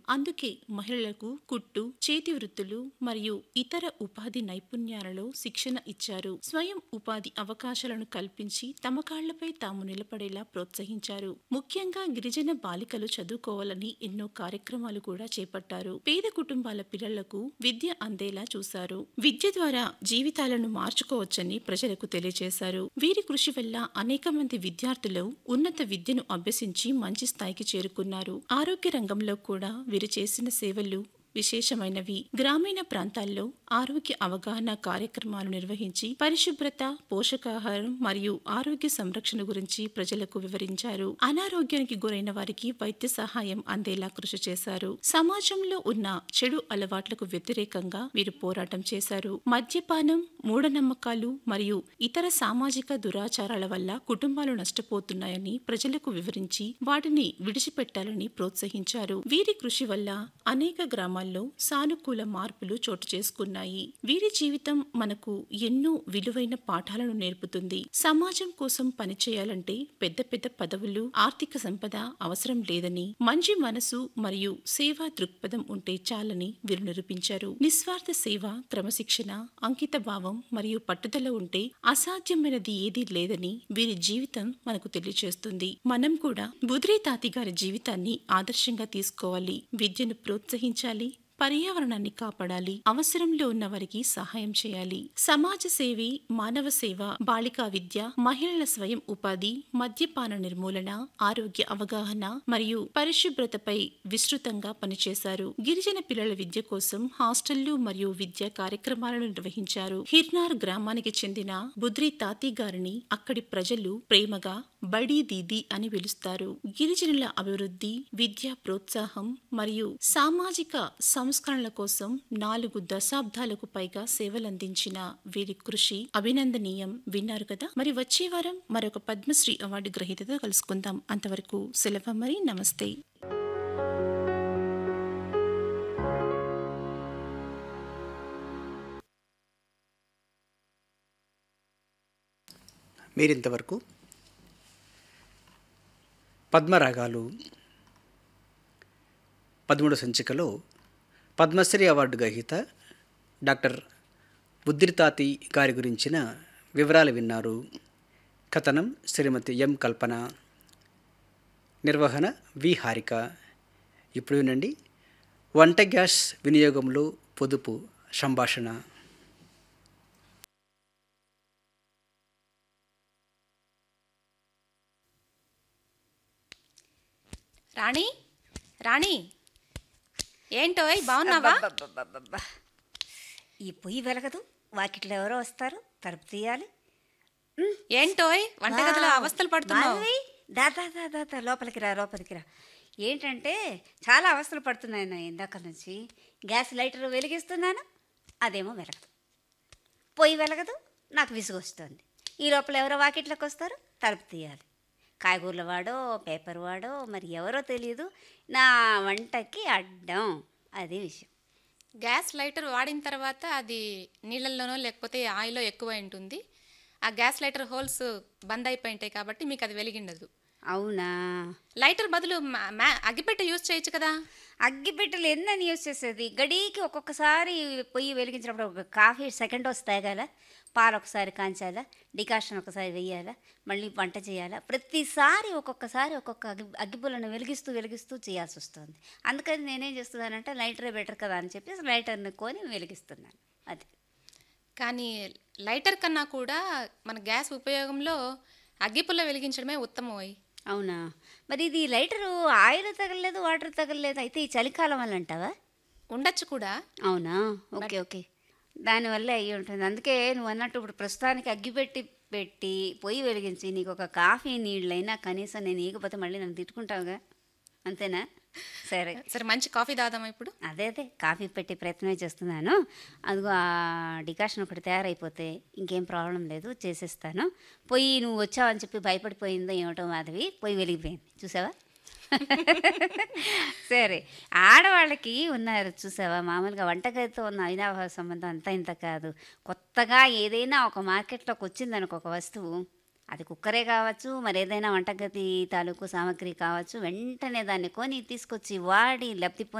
అందుకే మహిళలకు కుట్టు చేతి వృత్తులు మరియు ఇతర ఉపాధి నైపుణ్యాలలో శిక్షణ ఇచ్చారు స్వయం ఉపాధి అవకాశాలను కల్పించి తమ కాళ్లపై తాము నిలబడేలా ప్రోత్సహించారు ముఖ్యంగా గిరిజన బాలికలు చదువుకోవాలని ఎన్నో కార్యక్రమాలు కూడా చేపట్టారు పేద కుటుంబాల పిల్లలకు విద్య అందేలా చూశారు విద్య ద్వారా జీవితాలను మార్చుకోవచ్చని ప్రజలకు తెలియజేశారు వీరి కృషి వల్ల అనేక మంది విద్యార్థులు ఉన్నత విద్యను అభ్యసించి మంచి స్థాయికి చేరుకున్నారు ఆరోగ్య రంగంలో కూడా వీరు చేసిన సేవలు విశేషమైనవి గ్రామీణ ప్రాంతాల్లో ఆరోగ్య అవగాహన కార్యక్రమాలు నిర్వహించి పరిశుభ్రత పోషకాహారం మరియు ఆరోగ్య సంరక్షణ గురించి ప్రజలకు వివరించారు అనారోగ్యానికి గురైన వారికి వైద్య సహాయం అందేలా కృషి చేశారు సమాజంలో ఉన్న చెడు అలవాట్లకు వ్యతిరేకంగా వీరు పోరాటం చేశారు మద్యపానం మూఢనమ్మకాలు మరియు ఇతర సామాజిక దురాచారాల వల్ల కుటుంబాలు నష్టపోతున్నాయని ప్రజలకు వివరించి వాటిని విడిచిపెట్టాలని ప్రోత్సహించారు వీరి కృషి వల్ల అనేక గ్రామాల్లో సానుకూల మార్పులు చోటు చేసుకున్నాయి వీరి జీవితం మనకు ఎన్నో విలువైన పాఠాలను నేర్పుతుంది సమాజం కోసం పనిచేయాలంటే పెద్ద పెద్ద పదవులు ఆర్థిక సంపద అవసరం లేదని మంచి మనసు మరియు సేవా దృక్పథం ఉంటే చాలని వీరు నిరూపించారు నిస్వార్థ సేవ క్రమశిక్షణ అంకిత భావం మరియు పట్టుదల ఉంటే అసాధ్యమైనది ఏదీ లేదని వీరి జీవితం మనకు తెలియజేస్తుంది మనం కూడా బుద్రి తాతి గారి జీవితాన్ని ఆదర్శంగా తీసుకోవాలి విద్యను ప్రోత్సహించాలి పర్యావరణాన్ని కాపాడాలి అవసరంలో ఉన్న వారికి సహాయం చేయాలి సమాజ సేవి మానవ సేవ బాలికా విద్య మహిళల స్వయం ఉపాధి మద్యపాన నిర్మూలన ఆరోగ్య అవగాహన మరియు పరిశుభ్రతపై విస్తృతంగా పనిచేశారు గిరిజన పిల్లల విద్య కోసం హాస్టళ్లు మరియు విద్యా కార్యక్రమాలను నిర్వహించారు హిర్నార్ గ్రామానికి చెందిన బుద్రి తాతి గారిని అక్కడి ప్రజలు ప్రేమగా బడీ దీది అని పిలుస్తారు గిరిజనుల అభివృద్ధి విద్యా ప్రోత్సాహం మరియు సామాజిక సంస్కరణల కోసం నాలుగు దశాబ్దాలకు పైగా సేవలందించిన వీరి కృషి అభినందనీయం విన్నారు కదా మరి వచ్చే వారం మరొక పద్మశ్రీ అవార్డు గ్రహీతతో కలుసుకుందాం అంతవరకు సెలవు మరి నమస్తే మీరింతవరకు పద్మరాగాలు పదమూడు సంచికలో పద్మశ్రీ అవార్డు గ్రహీత డాక్టర్ బుద్ధిరితాతి గారి గురించిన వివరాలు విన్నారు కథనం శ్రీమతి ఎం కల్పన నిర్వహణ వి హారిక ఇప్పుడు వినండి వంట గ్యాస్ వినియోగంలో పొదుపు సంభాషణ రాణి రాణి ఏంటోయ్ బాగున్నావా అబ్బబ్బబ్బబ్బబ్బ. ఈ పొయ్యి వెలగదు వాకిట్లో ఎవరో వస్తారు తలుపు తీయాలి ఏంటోయ్ వంటగదిలో వావ్. అవస్థలు పడుతున్నావు మాధవి, దా దా దా దా దా, లోపలికి రా లోపలికి రా ఏంటంటే చాలా అవస్థలు పడుతున్నాయి నా ఇందాక నుంచి గ్యాస్ లైటర్ వెలిగిస్తున్నాను అదేమో వెలగదు పొయ్యి వెలగదు నాకు విసుగు వస్తుంది ఈ లోపల ఎవరో వాకిట్లోకి వస్తారు తలుపు తీయాలి కాయగూరల వాడో పేపర్ వాడో మరి ఎవరో తెలియదు నా వంటకి అడ్డం అది విషయం గ్యాస్ లైటర్ వాడిన తర్వాత అది నీళ్ళల్లోనో లేకపోతే ఆయిల్లో ఎక్కువ ఉంటుంది ఆ గ్యాస్ లైటర్ హోల్స్ బంద్ అయిపోయి ఉంటాయి కాబట్టి మీకు అది వెలిగిండదు అవునా లైటర్ బదులు మా- మా- అగ్గిపెట్టె యూజ్ చేయొచ్చు కదా అగ్గిపెట్టెలు ఎన్నని యూస్ చేసేది గడికి ఒక్కొక్కసారి పొయ్యి వెలిగించినప్పుడు ఒక కాఫీ సెకండ్ వస్తాయి కదా పాలు ఒకసారి కాంచాలా డికాషన్ ఒకసారి వెయ్యాలా మళ్ళీ వంట చేయాలా ప్రతిసారి ఒక్కొక్కసారి ఒక్కొక్క అగ్గి అగ్గిపుల్లను వెలిగిస్తూ వెలిగిస్తూ చేయాల్సి వస్తుంది అందుకని నేనేం చేస్తున్నానంటే లైటరే బెటర్ కదా అని చెప్పేసి లైటర్ని కొని వెలిగిస్తున్నాను అది కానీ లైటర్ కన్నా కూడా మన గ్యాస్ ఉపయోగంలో అగ్గిపుల్ల వెలిగించడమే ఉత్తమం అయి అవునా మరి ఇది లైటరు ఆయిల్ తగలలేదు వాటర్ తగలలేదు అయితే ఈ చలికాలం వల్ల అంటావా ఉండొచ్చు కూడా అవునా ఓకే ఓకే దానివల్ల అయ్యి ఉంటుంది అందుకే నువ్వు అన్నట్టు ఇప్పుడు ప్రస్తుతానికి అగ్గిపెట్టి పెట్టి పొయ్యి వెలిగించి నీకు ఒక కాఫీ నీళ్ళైనా కనీసం నేను ఈగపోతే మళ్ళీ నన్ను తిట్టుకుంటావుగా అంతేనా సరే సరే మంచి కాఫీ తాగుదామా ఇప్పుడు అదే అదే కాఫీ పెట్టే ప్రయత్నమే చేస్తున్నాను అదిగో ఆ డికాషన్ ఒకటి తయారైపోతే ఇంకేం ప్రాబ్లం లేదు చేసేస్తాను పొయ్యి నువ్వు వచ్చావని చెప్పి భయపడిపోయిందో ఏమిటో మాధవి పొయ్యి వెలిగిపోయింది చూసావా సరే ఆడవాళ్ళకి ఉన్నారు చూసావా మామూలుగా వంటగదితో ఉన్న అవినాభావ సంబంధం అంతా ఇంత కాదు కొత్తగా ఏదైనా ఒక మార్కెట్లోకి వచ్చిందనుకో ఒక వస్తువు అది కుక్కరే కావచ్చు మరి ఏదైనా వంటగది తాలూకు సామాగ్రి కావచ్చు వెంటనే దాన్ని కొని తీసుకొచ్చి వాడి లబ్ధి పొంది